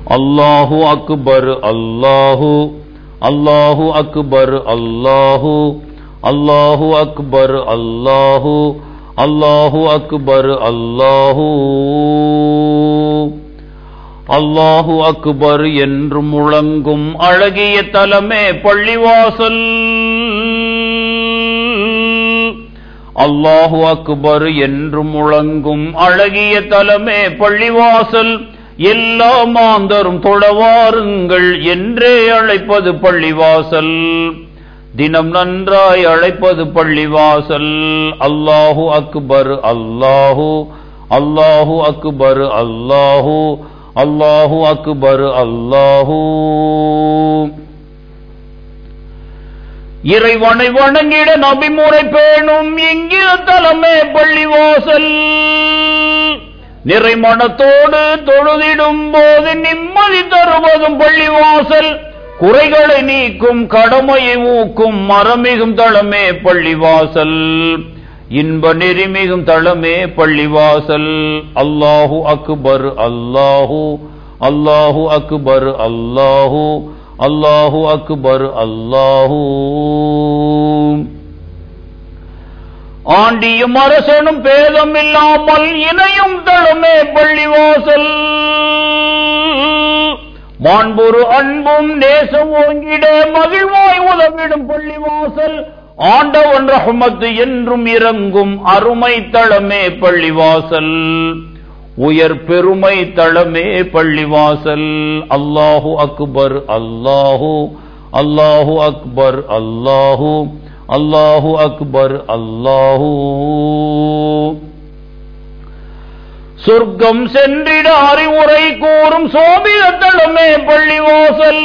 அல்லாஹு அக்பர் அல்லாஹு அல்லாஹு அக்பர் அல்லாஹு அல்லாஹு அக்பர் அல்லாஹு அல்லாஹு அக்பர் அல்லாஹு அல்லாஹு அக்பர் என்று முழங்கும் அழகிய தலமே பள்ளிவாசல் அல்லாஹு அக்பர் என்று முழங்கும் அழகிய தலமே பள்ளிவாசல் எல்லா மாந்தரும் தொழவாருங்கள் என்றே அழைப்பது பள்ளிவாசல் தினம் நன்றாய் அழைப்பது பள்ளிவாசல் அல்லாஹு அக்பர் அல்லாஹு அல்லாஹு அக்பர் அல்லாஹு அல்லாஹு அக்பர் அல்லாஹு இறைவனை வணங்கிட நபிமுறை பேணும் எங்கிற தலைமை பள்ளிவாசல் நிறைமணத்தோடு தொழுதிடும் போது நிம்மதி தருவதும் பள்ளிவாசல் குறைகளை நீக்கும் கடமையை ஊக்கும் மரமிகும் தளமே பள்ளிவாசல் இன்ப நெறிமிகும் தளமே பள்ளிவாசல் அல்லாஹு அக்பர் அல்லாஹு அல்லாஹு அக்பர் அல்லாஹு அல்லாஹு அக்பர் அல்லாஹூ ஆண்டியும் அரசனும் பேதம் இல்லாமல் இணையும் தளமே பள்ளிவாசல் மாண்புரு அன்பும் நேசம் ஓங்கிட மகிழ்வாய் உதவிடும் பள்ளிவாசல் ஆண்டவன் ரஹமத்து என்றும் இறங்கும் அருமை தளமே பள்ளிவாசல் உயர் பெருமை தளமே பள்ளிவாசல் அல்லாஹு அக்பர் அல்லாஹு அல்லாஹு அக்பர் அல்லாஹு அல்லாஹு அக்பர் அல்லாஹூ சொர்க்கம் சென்றிட அறிவுரை கூறும் சோபியத்தளமே பள்ளிவாசல்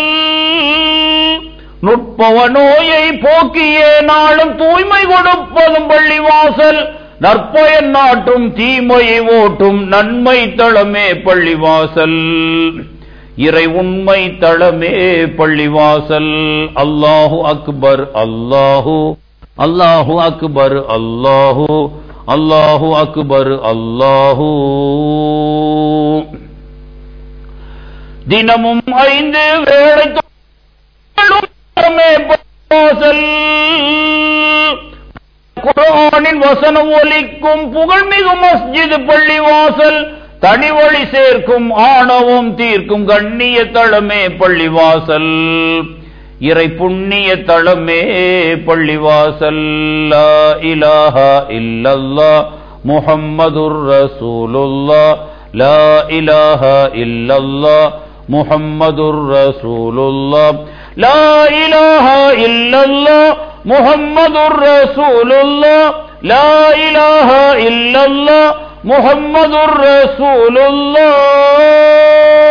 நுட்பவ நோயை போக்கிய நாளும் தூய்மை கொடுப்பதும் பள்ளிவாசல் நற்பயன் நாட்டும் தீமையை ஓட்டும் நன்மை தளமே பள்ளிவாசல் இறை உண்மை தளமே பள்ளிவாசல் அல்லாஹு அக்பர் அல்லாஹு அல்லாஹு அக்பர் அல்லாஹு அல்லாஹு அக்பர் அல்லாஹு தினமும் ஐந்து வேளை பள்ளிவாசல் குரானின் வசனம் ஒலிக்கும் புகழ்மிகு மஸ்ஜித் பள்ளிவாசல் தனி வழி சேர்க்கும் ஆணவம் தீர்க்கும் கண்ணிய தளமே பள்ளிவாசல் இறை புண்ணிய தளமே பள்ளிவாசல் லா இலாஹா இல்லல்லா முஹம்மதுர் ரசூலுல்லா லா இலாஹா இல்லல்லா முஹம்மதுர் ரசூலுல்லா லா இலாஹா இல்லல்லா முஹம்மதுர் ரசூலுல்லா லா இலாஹா இல்லல்லா முஹம்மதுர் ரசூலுல்லாஹ்